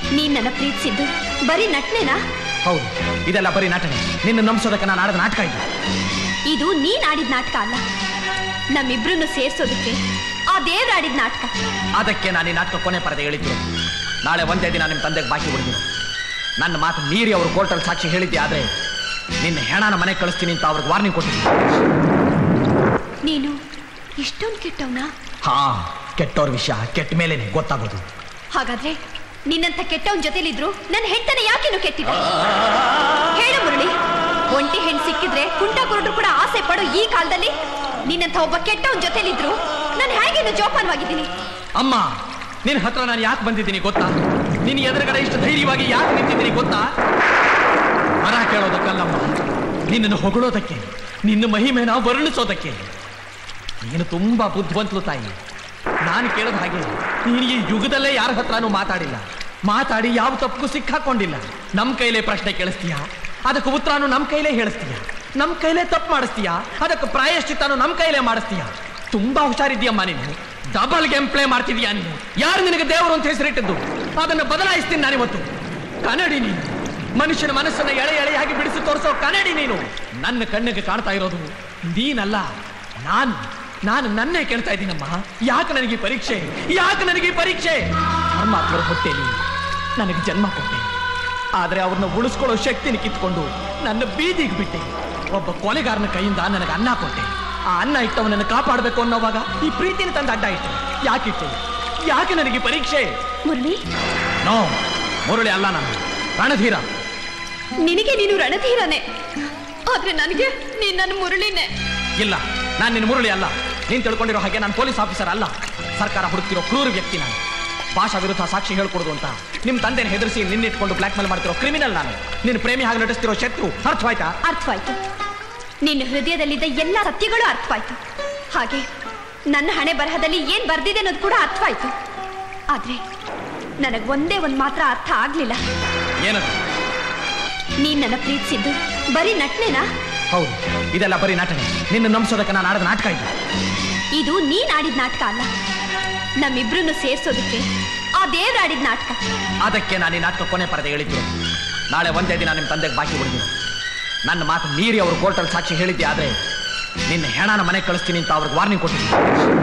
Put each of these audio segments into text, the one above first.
ನೀನ್ ನನ್ನ ಪ್ರೀತಿಸಿದ್ದು ಬರೀ ನಟ್ನೆನಾ ಹೌದು ಇದೆಲ್ಲ ಬರೀ ನಟನೆ ನಿನ್ನ ನಂಬಿಸೋದಕ್ಕೆ ನಾನು ಆಡಿದ ನಾಟಕ ಇದು ಇದು ನೀನ್ ಆಡಿದ ನಾಟಕ ಅಲ್ಲ ನಮ್ಮಿಬ್ರನ್ನು ಸೇರ್ಸೋದಕ್ಕೆ ಆ ದೇವ್ರ ಆಡಿದ ನಾಟಕ ಅದಕ್ಕೆ ನಾನು ಈ ನಾಟಕ ಕೊನೆ ಪರದೆ ಹೇಳಿದ್ದು ನಾಳೆ ಒಂದೇ ದಿನ ನಿಮ್ಮ ತಂದೆಗೆ ಬಾಕಿ ಉಳಿದಿರು ನನ್ನ ಮಾತು ಮೀರಿ ಅವರು ಕೋರ್ಟಲ್ಲಿ ಸಾಕ್ಷಿ ಹೇಳಿದ್ದೆ ಆದ್ರೆ ನಿನ್ನ ಹೆಣನ ಮನೆಗೆ ಕಳಿಸ್ತೀನಿ ಅಂತ ಅವ್ರಿಗೆ ವಾರ್ನಿಂಗ್ ಕೊಟ್ಟಿದ್ದೀನಿ ನೀನು ಇಷ್ಟೊಂದು ಕೆಟ್ಟವನಾ ಹಾ ಕೆಟ್ಟೋರ್ ವಿಷಯ ಕೆಟ್ಟ ಮೇಲೇನೆ ಗೊತ್ತಾಗೋದು ಹಾಗಾದ್ರೆ ನಿನ್ನಂತ ಕೆಟ್ಟವನ್ ಜೊತೆಲಿದ್ರು ನನ್ನ ಹೆಂಡತನ ಯಾಕೇನು ಕೆಟ್ಟಿದ ಹೇಳು ಮುರಳಿ ಒಂಟಿ ಹೆಣ್ ಸಿಕ್ಕಿದ್ರೆ ಕುಂಟ ಕುರುಡ್ರು ಕೂಡ ಆಸೆ ಪಡೋ ಈ ಕಾಲದಲ್ಲಿ ನಿನ್ನಂತ ಒಬ್ಬ ಕೆಟ್ಟವನ್ ಜೊತೆಲಿದ್ರು ನಾನು ಹೇಗೇನು ಜೋಪಾನವಾಗಿದ್ದೀನಿ ಅಮ್ಮ ನಿನ್ನ ಹತ್ರ ನಾನು ಯಾಕೆ ಬಂದಿದ್ದೀನಿ ಗೊತ್ತಾ ನಿನ್ನ ಎದುರುಗಡೆ ಇಷ್ಟು ಧೈರ್ಯವಾಗಿ ಯಾಕೆ ನಿಂತಿದ್ದೀನಿ ಗೊತ್ತಾ ಮರ ಕೇಳೋದಕ್ಕಲ್ಲಮ್ಮ ನಿನ್ನನ್ನು ಹೊಗಳೋದಕ್ಕೆ ನಿನ್ನ ಮಹಿಮೆನ ವರ್ಣಿಸೋದಕ್ಕೆ ನೀನು ತುಂಬಾ ಬುದ್ಧಿವಂತಲು ತಾಯಿ ನಾನು ಕೇಳೋದು ಹಾಗೆ ನೀನು ಈ ಯುಗದಲ್ಲೇ ಯಾರ ಹತ್ರನೂ ಮಾತಾಡಿಲ್ಲ ಮಾತಾಡಿ ಯಾವ ತಪ್ಪು ಸಿಕ್ಕಾಕೊಂಡಿಲ್ಲ ನಮ್ಮ ಕೈಲೇ ಪ್ರಶ್ನೆ ಕೇಳಿಸ್ತೀಯಾ ಅದಕ್ಕೆ ಉತ್ತರನು ನಮ್ಮ ಕೈಲೇ ಹೇಳಿಸ್ತೀಯ ನಮ್ಮ ಕೈಲೇ ತಪ್ಪು ಮಾಡಿಸ್ತೀಯಾ ಅದಕ್ಕೆ ಪ್ರಾಯಶ್ಚಿತ್ತನು ನಮ್ಮ ಕೈಲೇ ಮಾಡಿಸ್ತೀಯಾ ತುಂಬಾ ಹುಷಾರಿದ್ದೀಯಮ್ಮ ನೀನು ಡಬಲ್ ಗೇಮ್ ಪ್ಲೇ ಮಾಡ್ತಿದ್ಯಾ ನೀನು ಯಾರು ನಿನಗೆ ದೇವರು ಅಂತ ಹೆಸರಿಟ್ಟಿದ್ದು ಅದನ್ನು ಬದಲಾಯಿಸ್ತೀನಿ ನಾನಿವತ್ತು ಕನ್ನಡಿ ನೀನು ಮನುಷ್ಯನ ಮನಸ್ಸನ್ನ ಎಳೆ ಎಳೆಯಾಗಿ ಬಿಡಿಸಿ ತೋರಿಸೋ ಕನ್ನಡಿ ನೀನು ನನ್ನ ಕಣ್ಣಿಗೆ ಕಾಣ್ತಾ ಇರೋದು ನೀನಲ್ಲ ನಾನು ನಾನು ನನ್ನೇ ಕೇಳ್ತಾ ಇದ್ದೀನಮ್ಮ ಯಾಕೆ ನನಗೆ ಈ ಪರೀಕ್ಷೆ ಯಾಕೆ ನನಗೆ ಈ ಪರೀಕ್ಷೆ ಪರಮಾತ್ಮರ ಹೊಟ್ಟೆಲಿ ನನಗೆ ಜನ್ಮ ಕೊಟ್ಟೆ ಆದ್ರೆ ಅವ್ರನ್ನ ಉಳಿಸ್ಕೊಳ್ಳೋ ಶಕ್ತಿನ ಕಿತ್ಕೊಂಡು ನನ್ನ ಬೀದಿಗೆ ಬಿಟ್ಟೆ ಒಬ್ಬ ಕೊಲೆಗಾರನ ಕೈಯಿಂದ ನನಗೆ ಅನ್ನ ಕೊಟ್ಟೆ ಆ ಅನ್ನ ಇಟ್ಟವನನ್ನು ಕಾಪಾಡಬೇಕು ಅನ್ನೋವಾಗ ಈ ಪ್ರೀತಿನ ತಂದು ಅಡ್ಡ ಇಟ್ಟೆ ಯಾಕಿಟ್ಟೆ ಯಾಕೆ ನನಗೆ ಈ ಪರೀಕ್ಷೆ ಮುರಳಿ ನೋ ಮುರಳಿ ಅಲ್ಲ ನಾನು ರಣಧೀರ ನಿನಗೆ ನೀನು ರಣಧೀರನೇ ಆದ್ರೆ ನನಗೆ ನೀನ್ ನನ್ನ ಮುರಳಿನೇ ಇಲ್ಲ ನಾನು ನಿನ್ನ ಮುರಳಿ ಅಲ್ಲ ನೀನ್ ತಿಳ್ಕೊಂಡಿರೋ ಹಾಗೆ ನಾನು ಪೊಲೀಸ್ ಆಫೀಸರ್ ಅಲ್ಲ ಸರ್ಕಾರ ಹುಡುಕ್ತಿರೋ ಕ್ರೂರ ವ್ಯಕ್ತಿ ನಾನು ಭಾಷಾ ವಿರುದ್ಧ ಸಾಕ್ಷಿ ಹೇಳ್ಕೊಡುದು ಅಂತ ನಿಮ್ ತಂದೆನ ಹೆದರಿಸಿ ನಿನ್ನಿಟ್ಕೊಂಡು ಬ್ಲಾಕ್ ಮೇಲ್ ಮಾಡ್ತಿರೋ ಕ್ರಿಮಿನಲ್ ನಾನು ನಿನ್ನ ಪ್ರೇಮಿ ಹಾಗೆ ನಟಿಸ್ತಿರೋ ಶತ್ರು ಅರ್ಥವಾಯ್ತಾ ಅರ್ಥವಾಯ್ತು ನಿನ್ನ ಹೃದಯದಲ್ಲಿದ್ದ ಎಲ್ಲ ಸತ್ಯಗಳು ಅರ್ಥವಾಯ್ತು ಹಾಗೆ ನನ್ನ ಹಣೆ ಬರಹದಲ್ಲಿ ಏನ್ ಬರ್ದಿದೆ ಅನ್ನೋದು ಕೂಡ ಅರ್ಥವಾಯ್ತು ಆದ್ರೆ ನನಗ್ ಒಂದೇ ಒಂದ್ ಮಾತ್ರ ಅರ್ಥ ಆಗ್ಲಿಲ್ಲ ಏನದು ನೀನ್ ನನ್ನ ಪ್ರೀತಿಸಿದ್ದು ಬರೀ ನಟ್ನೆನಾ ಹೌದು ಇದೆಲ್ಲ ಬರೀ ನಟನೆ ನಿನ್ನ ನಂಬಿಸೋದಕ್ಕೆ ನಾನು ಆಡಿದ ನಾಟಕ ಇದು ಇದು ನೀನ್ ಆಡಿದ ನಾಟಕ ಅಲ್ಲ ನಮ್ಮಿಬ್ರನ್ನು ಸೇರ್ಸೋದಕ್ಕೆ ಆ ದೇವ್ರ ಆಡಿದ ನಾಟಕ ಅದಕ್ಕೆ ನಾನು ಈ ನಾಟಕ ಕೊನೆ ಪರದೆ ಹೇಳಿದ್ದು ನಾಳೆ ಒಂದೇ ದಿನ ನಿಮ್ಮ ತಂದೆಗೆ ಬಾಕಿ ಉಳಿದಿರು ನನ್ನ ಮಾತು ಮೀರಿ ಅವರು ಕೋರ್ಟಲ್ಲಿ ಸಾಕ್ಷಿ ಹೇಳಿದ್ದೆ ಆದ್ರೆ ನಿನ್ನ ಹೆಣನ ಮನೆಗೆ ಕಳಿಸ್ತೀನಿ ಅಂತ ಅವ್ರಿಗೆ ವಾರ್ನಿಂಗ್ ಕೊಟ್ಟಿದ್ದೀನಿ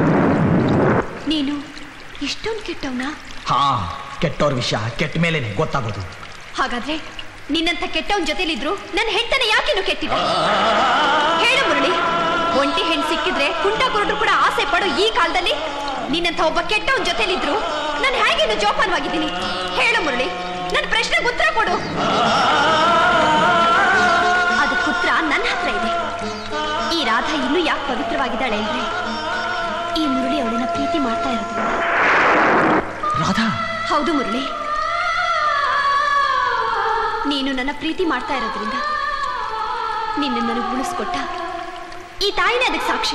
ನೀನು ಇಷ್ಟೊಂದು ಕೆಟ್ಟವನಾ ಹಾ ಕೆಟ್ಟೋರ್ ವಿಷಯ ಕೆಟ್ಟ ಮೇಲೇನೆ ಗೊತ್ತಾಗೋದು ಹಾಗಾದ್ರೆ ನಿನ್ನಂತ ಕೆಟ್ಟವನ್ ಜೊತೆಲಿದ್ರು ನನ್ನ ಹೆಂಡತನ ಯಾಕೇನು ಕೆಟ್ಟಿದ ಹೇಳು ಮುರಳಿ ಒಂಟಿ ಹೆಣ್ ಸಿಕ್ಕಿದ್ರೆ ಕುಂಟ ಕುರುಡ್ರು ಕೂಡ ಆಸೆ ಪಡೋ ಈ ಕಾಲದಲ್ಲಿ ನಿನ್ನಂತ ಒಬ್ಬ ಕೆಟ್ಟವನ್ ಜೊತೆಲಿದ್ರು ನಾನು ಹೇಗೇನು ಜೋಪಾನವಾಗಿದ್ದೀನಿ ಹೇಳು ಮುರಳಿ ನನ್ನ ಪ್ರಶ್ನೆಗೆ ಉತ್ತರ ಕೊಡು ಅದಕ್ಕೆ ಉತ್ತರ ನನ್ನ ಹತ್ರ ಇದೆ ಈ ರಾಧಾ ಇನ್ನೂ ಯಾಕೆ ಪವಿತ್ರವಾಗಿದ್ದಾಳೆ ಅಂದ್ರೆ ಈ ಮುರಳಿ ಅವಳನ್ನ ಪ್ರೀತಿ ಮಾಡ್ತಾ ಇರೋದು ರಾಧಾ ಹೌದು ಮುರಳಿ ನೀನು ನನ್ನ ಪ್ರೀತಿ ಮಾಡ್ತಾ ಇರೋದ್ರಿಂದ ನಿನ್ನ ನನಗೆ ಉಳಿಸ್ಕೊಟ್ಟ ಈ ತಾಯಿನೇ ಅದಕ್ಕೆ ಸಾಕ್ಷಿ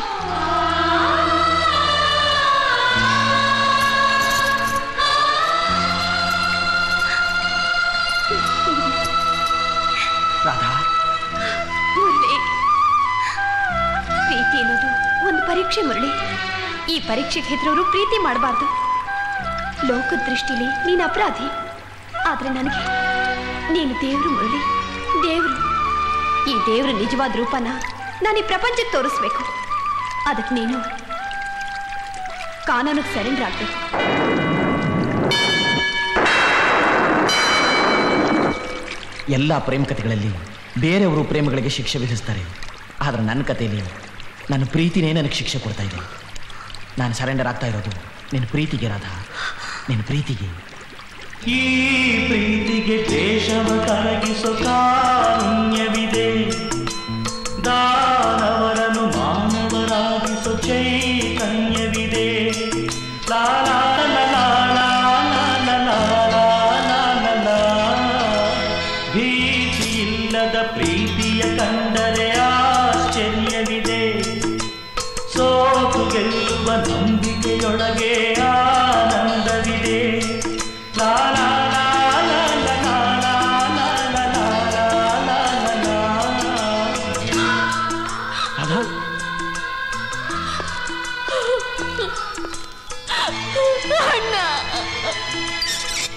ರಾಧಾ ಮುರಳಿ ಪ್ರೀತಿ ಅನ್ನೋದು ಒಂದು ಪರೀಕ್ಷೆ ಮುರಳಿ ಈ ಪರೀಕ್ಷೆಗೆ ಹೆದರೋರು ಪ್ರೀತಿ ಮಾಡಬಾರ್ದು ಲೋಕದ ದೃಷ್ಟಿಲಿ ನೀನು ಅಪರಾಧಿ ಆದ್ರೆ ನನಗೆ ನೀನು ದೇವ್ರು ಮುರಳಿ ದೇವ್ರು ಈ ದೇವ್ರ ನಿಜವಾದ ರೂಪನ ನಾನು ಈ ಪ್ರಪಂಚಕ್ಕೆ ತೋರಿಸ್ಬೇಕು ಅದಕ್ಕೆ ನೀನು ಕಾನೂನಿಗೆ ಸರೆಂಡರ್ ಆಗ್ಬೇಕು ಎಲ್ಲ ಪ್ರೇಮ ಕಥೆಗಳಲ್ಲಿ ಬೇರೆಯವರು ಪ್ರೇಮಗಳಿಗೆ ಶಿಕ್ಷೆ ವಿಧಿಸ್ತಾರೆ ಆದರೆ ನನ್ನ ಕಥೆಯಲ್ಲಿ ನನ್ನ ಪ್ರೀತಿನೇ ನನಗೆ ಶಿಕ್ಷೆ ಕೊಡ್ತಾ ಇದೆ ನಾನು ಸರೆಂಡರ್ ಆಗ್ತಾ ಇರೋದು ನಿನ್ನ ಪ್ರೀತಿಗೆ ರಾಧಾ ನಿನ್ನ ಪ್ರೀತಿಗೆ ಈ ಪ್ರೀತಿಗೆ ದೇಶವ ಕರಗಿಸೋ ಕಾರುಣ್ಯವಿದೆ ದಾನವರನು ಮಾನವರಾಗಿಸೋ ಚೈತನ್ಯವಿದೆ ಲಾಲ